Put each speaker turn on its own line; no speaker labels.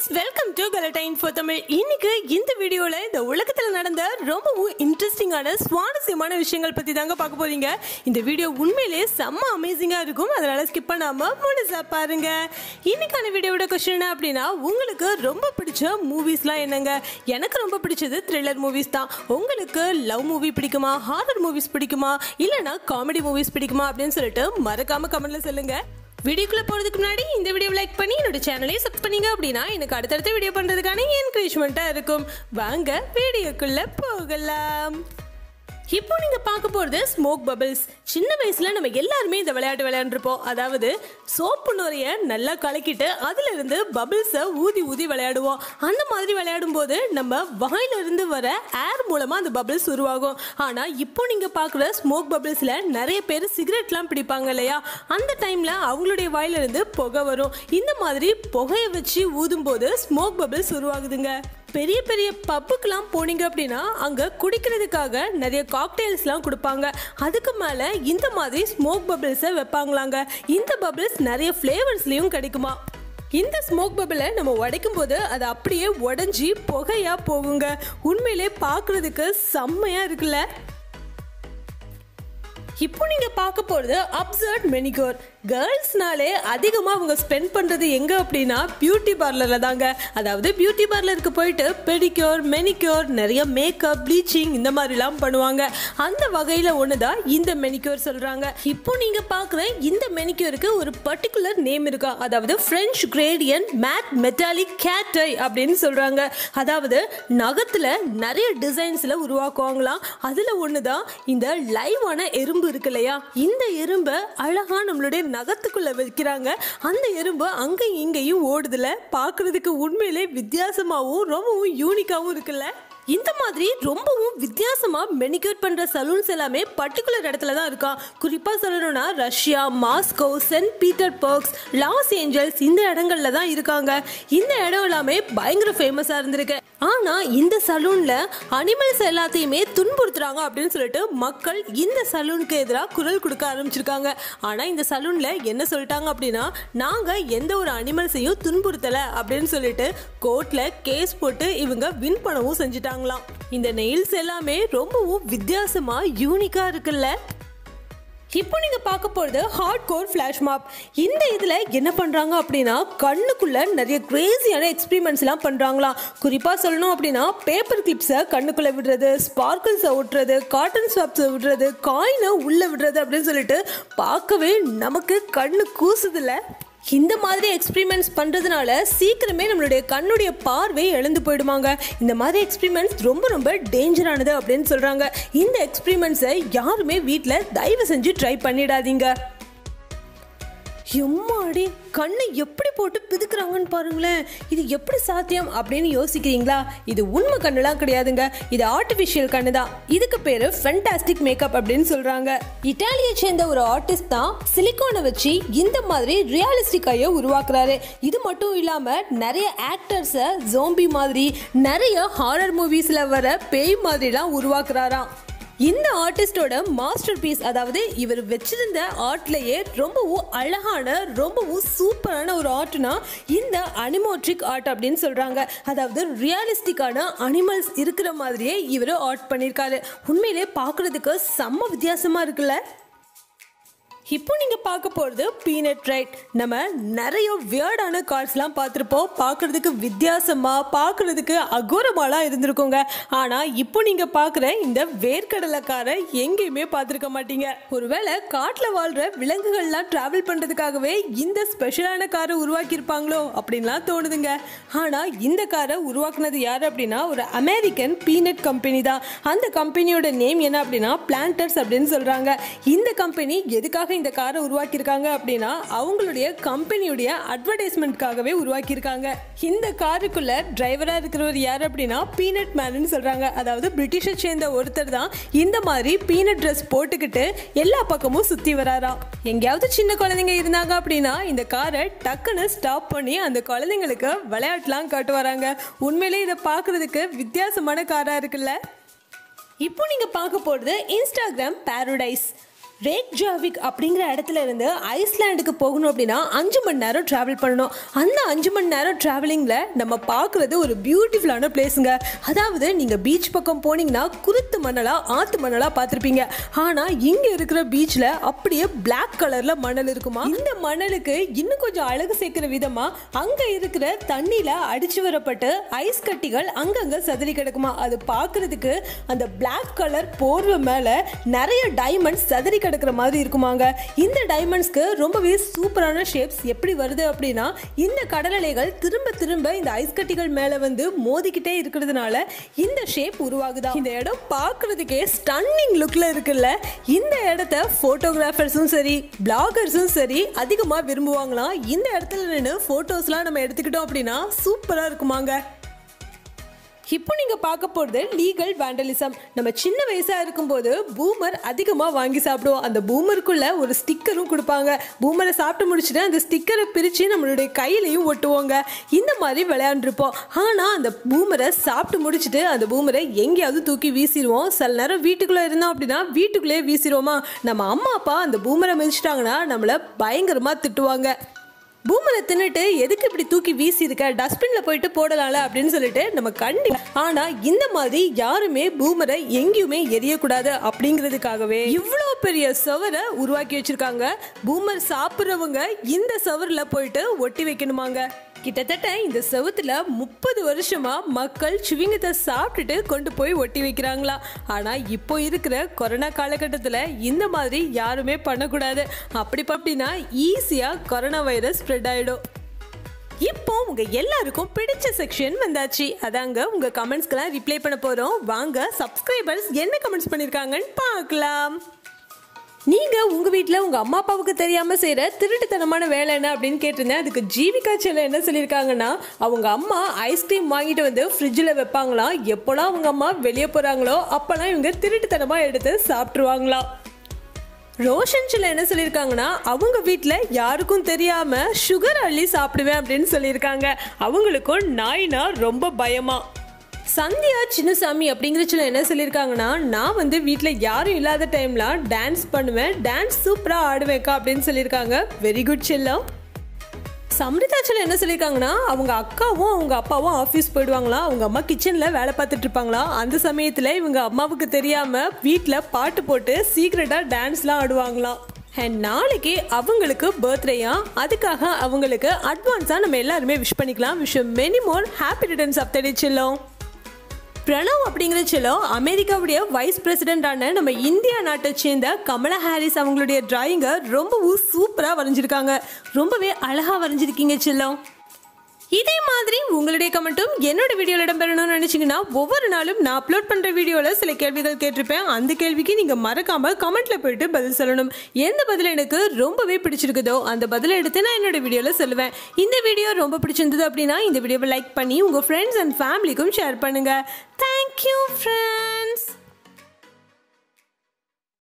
welcome to கலடைன் for Tamil இன்னைக்கு இந்த வீடியோல இந்த உலகத்துல நடந்த ரொம்பவும் இன்ட்ரெஸ்டிங்கான சுவாரஸ்யமான விஷயங்கள் பத்தி தாங்க பார்க்க போறீங்க இந்த வீடியோ உண்மையிலே செம்ம அமேசிங்கா இருக்கும் அதனால ஸ்கிப் பண்ணாம முழுசா பாருங்க இன்னைக்கான வீடியோட கொஸ்டின் என்ன அப்படின்னா உங்களுக்கு ரொம்ப பிடிச்ச மூவிஸ்லாம் என்னங்க எனக்கு ரொம்ப பிடிச்சது த்ரில்லர் மூவிஸ் தான் உங்களுக்கு லவ் மூவி பிடிக்குமா ஹாரர் மூவிஸ் பிடிக்குமா இல்லைன்னா காமெடி மூவிஸ் பிடிக்குமா அப்படின்னு சொல்லிட்டு மறக்காம கமெண்ட்ல சொல்லுங்க வீடியோக்குள்ள போறதுக்கு முன்னாடி இந்த வீடியோ லைக் பண்ணி என்னோட சேனலையும் சப்ஸ்கிரைப் பண்ணீங்க அப்படின்னா எனக்கு அடுத்தடுத்த வீடியோ பண்றதுக்கான என்கரேஜ்மெண்ட்டா இருக்கும் வாங்க வீடியோக்குள்ள போகலாம் இப்போ நீங்க பார்க்க போறது ஸ்மோக் பபிள்ஸ் சின்ன வயசுல நம்ம எல்லாருமே இந்த விளையாட்டு விளையாண்டுருப்போம் அதாவது சோப்பு நுரைய நல்லா கலக்கிட்டு அதுல இருந்து பபிள்ஸை ஊதி ஊதி விளையாடுவோம் அந்த மாதிரி விளையாடும் போது நம்ம வாயில இருந்து வர ஏர் மூலமா அந்த பபிள்ஸ் உருவாகும் ஆனா இப்போ நீங்க பார்க்குற ஸ்மோக் பபிள்ஸ்ல நிறைய பேர் சிகரெட்லாம் பிடிப்பாங்க இல்லையா அந்த டைம்ல அவங்களுடைய வாயில இருந்து புகை வரும் இந்த மாதிரி புகையை வச்சு ஊதும் போது ஸ்மோக் பபிள்ஸ் உருவாகுதுங்க பெரிய பெரிய பப்புக்கெல்லாம் போனீங்க அப்படின்னா அங்கே குடிக்கிறதுக்காக நிறைய காக்டெயில்ஸ்லாம் கொடுப்பாங்க அதுக்கு மேலே இந்த மாதிரி ஸ்மோக் பபிள்ஸை வைப்பாங்களாங்க இந்த பபிள்ஸ் நிறைய ஃப்ளேவர்ஸ்லேயும் கிடைக்குமா இந்த ஸ்மோக் பபிளை நம்ம உடைக்கும் போது அது அப்படியே உடஞ்சி புகையா போகுங்க உண்மையிலே பார்க்குறதுக்கு செம்மையா இருக்குல்ல இப்போ நீங்க பார்க்க போறது அப்சர்ட் மெனிகோர் கேர்ள்ஸ்னாலே அதிகமாக அவங்க ஸ்பெண்ட் பண்ணுறது எங்கே அப்படின்னா பியூட்டி பார்லரில் தாங்க அதாவது பியூட்டி பார்லருக்கு போயிட்டு பெடிக்யூர் மெனிக்யூர் நிறைய மேக்கப் ப்ளீச்சிங் இந்த மாதிரிலாம் பண்ணுவாங்க அந்த வகையில் ஒன்று தான் இந்த மெனிக்யூர் சொல்கிறாங்க இப்போ நீங்கள் பார்க்குற இந்த மெனிக்யூருக்கு ஒரு பர்டிகுலர் நேம் இருக்கா அதாவது ஃப்ரெஞ்ச் கிரேடியன் மேட் மெட்டாலிக் கேட்டை அப்படின்னு சொல்கிறாங்க அதாவது நகத்தில் நிறைய டிசைன்ஸில் உருவாக்குவாங்களாம் அதில் ஒன்று தான் இந்த லைவான எறும்பு இருக்கு இல்லையா இந்த எறும்பை அழகாக நம்மளுடைய நகத்துக்குள்ள வைக்கிறாங்க அந்த எறும்பு அங்கேயும் இங்கேயும் ஓடுதுல பார்க்கறதுக்கு உண்மையிலே வித்தியாசமாகவும் ரொம்பவும் யூனிக்காகவும் இருக்குல்ல இந்த மாதிரி ரொம்பவும் வித்தியாசமா மெனிக்யூர் பண்ற சலூன்ஸ் எல்லாமே பர்டிகுலர் இடத்துல தான் இருக்கா குறிப்பா சொல்லணும்னா Russia Moscow Saint Petersburg Los Angeles இந்த இடங்கள்ல தான் இருக்காங்க இந்த இடம் எல்லாமே பயங்கர ஃபேமஸா இருந்திருக்கு ஆனா இந்த சலூன்ல அனிமல்ஸ் எல்லாத்தையுமே துன்புறுத்துறாங்க அப்படின்னு சொல்லிட்டு மக்கள் இந்த சலூனுக்கு எதிராக குரல் கொடுக்க ஆரம்பிச்சிருக்காங்க ஆனா இந்த சலூன்ல என்ன சொல்லிட்டாங்க அப்படின்னா நாங்க எந்த ஒரு அனிமல்ஸையும் துன்புறுத்தல அப்படின்னு சொல்லிட்டு கோர்ட்ல கேஸ் போட்டு இவங்க வின் பண்ணவும் செஞ்சுட்டாங்களாம் இந்த நெயில்ஸ் எல்லாமே ரொம்பவும் வித்தியாசமா யூனிக்கா இருக்குல்ல இப்போ நீங்க பார்க்க போறது ஹார்ட் கோர் ஃபிளாஷ் மாப் இந்த இதுல என்ன பண்றாங்க அப்படின்னா கண்ணுக்குள்ள நிறைய கிரேசியான எக்ஸ்பிரிமெண்ட்ஸ் எல்லாம் பண்றாங்களாம் குறிப்பா சொல்லணும் அப்படின்னா பேப்பர் கிளிப்ஸை கண்ணுக்குள்ள விடுறது ஸ்பார்க்கிள்ஸை விட்டுறது காட்டன் ஸ்வாப்ஸை விடுறது காயினை உள்ள விடுறது அப்படின்னு சொல்லிட்டு பார்க்கவே நமக்கு கண்ணு கூசுதுல இந்த மாதிரி எக்ஸ்பிரிமெண்ட்ஸ் பண்ணுறதுனால சீக்கிரமே நம்மளுடைய கண்ணுடைய பார்வை எழுந்து போயிடுவாங்க இந்த மாதிரி எக்ஸ்பிரிமெண்ட்ஸ் ரொம்ப ரொம்ப டேஞ்சரானது அப்படின்னு சொல்கிறாங்க இந்த எக்ஸ்பிரிமெண்ட்ஸை யாருமே வீட்டில் தயவு செஞ்சு ட்ரை பண்ணிடாதீங்க எம்மாடி கண்ணை எப்படி போட்டு பிதுக்குறாங்கன்னு பாருங்களேன் இது எப்படி சாத்தியம் அப்படின்னு யோசிக்கிறீங்களா இது உண்மை கண்ணுலாம் கிடையாதுங்க இது ஆர்டிஃபிஷியல் கண்ணு தான் இதுக்கு பேரு ஃபென்டாஸ்டிக் மேக்கப் அப்படின்னு சொல்றாங்க இட்டாலியை சேர்ந்த ஒரு ஆர்டிஸ்ட் தான் சிலிக்கானை வச்சு இந்த மாதிரி ரியலிஸ்டிக் ஐயை உருவாக்குறாரு இது மட்டும் இல்லாம நிறைய ஆக்டர்ஸை ஜோம்பி மாதிரி நிறைய ஹாரர் மூவிஸ்ல வர பேய் மாதிரிலாம் உருவாக்குறாராம் இந்த ஆர்டிஸ்டோட மாஸ்டர் பீஸ் அதாவது இவர் வச்சிருந்த ஆர்ட்லயே ரொம்பவும் அழகான ரொம்பவும் சூப்பரான ஒரு ஆர்ட்னா இந்த அனிமோட்ரிக் ஆர்ட் அப்படின்னு சொல்றாங்க அதாவது ரியலிஸ்டிக்கான அனிமல்ஸ் இருக்கிற மாதிரியே இவர் ஆர்ட் பண்ணியிருக்காரு உண்மையிலே பார்க்கறதுக்கு செம்ம வித்தியாசமா இருக்குல்ல இப்போ நீங்க பார்க்க போறது பீனட் ரைட் நம்ம நிறைய வியர்டான கார்ஸ்லாம் பார்த்துருப்போம் பார்க்கறதுக்கு வித்தியாசமா பார்க்கறதுக்கு அகோரமாலாம் இருந்திருக்குங்க ஆனா இப்போ நீங்க பார்க்குற இந்த வேர்க்கடலை காரை எங்கேயுமே பார்த்துருக்க மாட்டீங்க ஒருவேளை காட்டில் வாழ்ற விலங்குகள்லாம் டிராவல் பண்றதுக்காகவே இந்த ஸ்பெஷலான காரை உருவாக்கியிருப்பாங்களோ அப்படின்லாம் தோணுதுங்க ஆனா இந்த காரை உருவாக்குனது யார் அப்படின்னா ஒரு அமெரிக்கன் பீனட் கம்பெனி தான் அந்த கம்பெனியோட நேம் என்ன அப்படின்னா பிளான்டர்ஸ் அப்படின்னு சொல்றாங்க இந்த கம்பெனி எதுக்காக இந்த காரை உருவாக்கியிருக்காங்க அப்படின்னா அவங்களுடைய கம்பெனியுடைய அட்வர்டைஸ்மெண்ட்காகவே உருவாக்கியிருக்காங்க இந்த காருக்குள்ள டிரைவரா இருக்கிறவர் யார் அப்படின்னா பீனட் மேன்னு சொல்றாங்க அதாவது பிரிட்டிஷை சேர்ந்த ஒருத்தர் தான் இந்த மாதிரி பீனட் ட்ரெஸ் போட்டுக்கிட்டு எல்லா பக்கமும் சுத்தி வராராம் எங்கேயாவது சின்ன குழந்தைங்க இருந்தாங்க அப்படின்னா இந்த காரை டக்குன்னு ஸ்டாப் பண்ணி அந்த குழந்தைங்களுக்கு விளையாட்டுலாம் காட்டு வராங்க உண்மையிலே இதை பார்க்கறதுக்கு வித்தியாசமான காரா இருக்குல்ல இப்போ நீங்க பார்க்க போறது இன்ஸ்டாகிராம் பாரடைஸ் ரேக்ஜாவிக் அப்படிங்கிற இடத்துல இருந்து ஐஸ்லாண்டுக்கு போகணும் அப்படின்னா அஞ்சு மணி நேரம் ட்ராவல் பண்ணணும் அந்த அஞ்சு மணி நேரம் ட்ராவலிங்கில் நம்ம பார்க்குறது ஒரு பியூட்டிஃபுல்லான பிளேஸுங்க அதாவது நீங்கள் பீச் பக்கம் போனீங்கன்னா குருத்து மணலாக ஆற்று மணலாக பார்த்துருப்பீங்க ஆனால் இங்கே இருக்கிற பீச்சில் அப்படியே பிளாக் கலரில் மணல் இருக்குமா இந்த மணலுக்கு இன்னும் கொஞ்சம் அழகு சேர்க்கிற விதமாக அங்கே இருக்கிற தண்ணியில் அடிச்சு வரப்பட்டு ஐஸ் கட்டிகள் அங்கங்கே சதுரி கிடக்குமா அது பார்க்குறதுக்கு அந்த பிளாக் கலர் போர்வை மேலே நிறைய டைமண்ட்ஸ் சதுரி கிடக்கிற மாதிரி இருக்குமாங்க இந்த டைமண்ட்ஸ்க்கு ரொம்பவே சூப்பரான ஷேப்ஸ் எப்படி வருது அப்படின்னா இந்த கடல் அலைகள் திரும்ப திரும்ப இந்த ஐஸ் கட்டிகள் மேலே வந்து மோதிக்கிட்டே இருக்கிறதுனால இந்த ஷேப் உருவாகுதா இந்த இடம் பார்க்கறதுக்கே ஸ்டன்னிங் லுக்கில் இருக்குல்ல இந்த இடத்த ஃபோட்டோகிராஃபர்ஸும் சரி பிளாகர்ஸும் சரி அதிகமாக விரும்புவாங்களாம் இந்த இடத்துல நின்று ஃபோட்டோஸ்லாம் நம்ம எடுத்துக்கிட்டோம் அப்படின்னா சூப்பராக இருக்குமாங்க இப்போ நீங்க பார்க்க போறது லீகல் வேண்டலிசம் நம்ம சின்ன வயசா இருக்கும்போது பூமர் அதிகமா வாங்கி சாப்பிடுவோம் அந்த பூமருக்குள்ள ஒரு ஸ்டிக்கரும் கொடுப்பாங்க பூமரை சாப்பிட்டு முடிச்சுட்டு அந்த ஸ்டிக்கரை பிரிச்சு நம்மளுடைய கையிலையும் ஒட்டுவோங்க இந்த மாதிரி விளையாண்டுருப்போம் ஆனா அந்த பூமரை சாப்பிட்டு முடிச்சுட்டு அந்த பூமரை எங்கேயாவது தூக்கி வீசிடுவோம் சில நேரம் வீட்டுக்குள்ள இருந்தோம் அப்படின்னா வீட்டுக்குள்ளேயே வீசிடுவோமா நம்ம அம்மா அப்பா அந்த பூமரை மிதிச்சிட்டாங்கன்னா நம்மள பயங்கரமா திட்டுவாங்க பூமரை தின்னுட்டு எதுக்கு இப்படி தூக்கி வீசி இருக்க டஸ்ட்பின்ல போயிட்டு போடலாம்ல அப்படின்னு சொல்லிட்டு நம்ம கண்டி ஆனா இந்த மாதிரி யாருமே பூமரை எங்கேயுமே எரியக்கூடாது அப்படிங்கிறதுக்காகவே இவ்வளோ பெரிய சவரை உருவாக்கி வச்சிருக்காங்க பூமர் சாப்பிட்றவங்க இந்த சவரில் போயிட்டு ஒட்டி வைக்கணுமாங்க கிட்டத்தட்ட இந்த செவுத்துல முப்பது வருஷமா மக்கள் சுவிங்கத்தை சாப்பிட்டுட்டு கொண்டு போய் ஒட்டி வைக்கிறாங்களா ஆனா இப்போ இருக்கிற கொரோனா காலகட்டத்தில் இந்த மாதிரி யாருமே பண்ணக்கூடாது அப்படி அப்படின்னா ஈஸியா கொரோனா வைரஸ் ஸ்ப்ரெட் ஆயிடும் இப்போ உங்க எல்லாருக்கும் பிடிச்ச செக்ஷன் வந்தாச்சு அதாங்க உங்க கமெண்ட்ஸ்க்கெல்லாம் ரிப்ளை பண்ண போறோம் வாங்க சப்ஸ்கிரைபர்ஸ் என்ன கமெண்ட்ஸ் பண்ணிருக்காங்கன்னு பார்க்கலாம் நீங்க உங்க வீட்ல உங்க அம்மா அப்பாவுக்கு தெரியாம செய்யற திருட்டுத்தனமான வேலை என்ன அப்படின்னு கேட்டிருந்தேன் அதுக்கு ஜீவிகா செல்ல என்ன சொல்லியிருக்காங்கன்னா அவங்க அம்மா ஐஸ்கிரீம் வாங்கிட்டு வந்து ஃப்ரிட்ஜில் வைப்பாங்களாம் எப்போலாம் அவங்க அம்மா வெளியே போறாங்களோ அப்போலாம் இவங்க திருட்டுத்தனமா எடுத்து சாப்பிட்ருவாங்களாம் ரோஷன் சில என்ன சொல்லியிருக்காங்கன்னா அவங்க வீட்டில் யாருக்கும் தெரியாம சுகர் அள்ளி சாப்பிடுவேன் அப்படின்னு சொல்லியிருக்காங்க அவங்களுக்கும் நாய்னா ரொம்ப பயமா சந்தியா சின்னசாமி அப்படிங்கிற சில என்ன சொல்லியிருக்காங்கன்னா நான் வந்து வீட்டில் யாரும் இல்லாத டைம்ல டான்ஸ் பண்ணுவேன் டான்ஸ் சூப்பராக ஆடுவேக்கா அப்படின்னு சொல்லியிருக்காங்க வெரி குட் செல்லம் சம்ரிதாச்சல் என்ன சொல்லியிருக்காங்கன்னா அவங்க அக்காவும் அவங்க அப்பாவும் ஆஃபீஸ் போயிடுவாங்களா அவங்க அம்மா கிச்சனில் வேலை பார்த்துட்டு இருப்பாங்களா அந்த சமயத்தில் இவங்க அம்மாவுக்கு தெரியாமல் வீட்டில் பாட்டு போட்டு சீக்ரெட்டாக டான்ஸ்லாம் ஆடுவாங்களாம் அண்ட் நாளைக்கு அவங்களுக்கு பர்த்டேயா அதுக்காக அவங்களுக்கு அட்வான்ஸாக நம்ம எல்லாருமே விஷ் பண்ணிக்கலாம் wish many more happy returns of the day செல்லம் பிரணவ் அப்படிங்கிற செல்லம் அமெரிக்காவுடைய வைஸ் பிரசிடென்டான நம்ம இந்தியா நாட்டை சேர்ந்த கமலா ஹாரிஸ் அவங்களுடைய டிராயிங்கை ரொம்பவும் சூப்பராக வரைஞ்சிருக்காங்க ரொம்பவே அழகாக வரைஞ்சிருக்கீங்க செல்லம் இதே மாதிரி உங்களுடைய கமெண்ட்டும் என்னோட வீடியோவில் இடம்பெறணும்னு நினச்சிங்கன்னா ஒவ்வொரு நாளும் நான் அப்லோட் பண்ணுற வீடியோவில் சில கேள்விகள் கேட்டிருப்பேன் அந்த கேள்விக்கு நீங்கள் மறக்காமல் கமெண்ட்டில் போயிட்டு பதில் சொல்லணும் எந்த பதில் எனக்கு ரொம்பவே பிடிச்சிருக்குதோ அந்த பதிலை எடுத்து நான் என்னோட வீடியோவில் சொல்லுவேன் இந்த வீடியோ ரொம்ப பிடிச்சிருந்தது அப்படின்னா இந்த வீடியோவை லைக் பண்ணி உங்கள் ஃப்ரெண்ட்ஸ் அண்ட் ஃபேமிலிக்கும் ஷேர் பண்ணுங்கள் தேங்க்யூ ஃப்ரெண்ட்ஸ்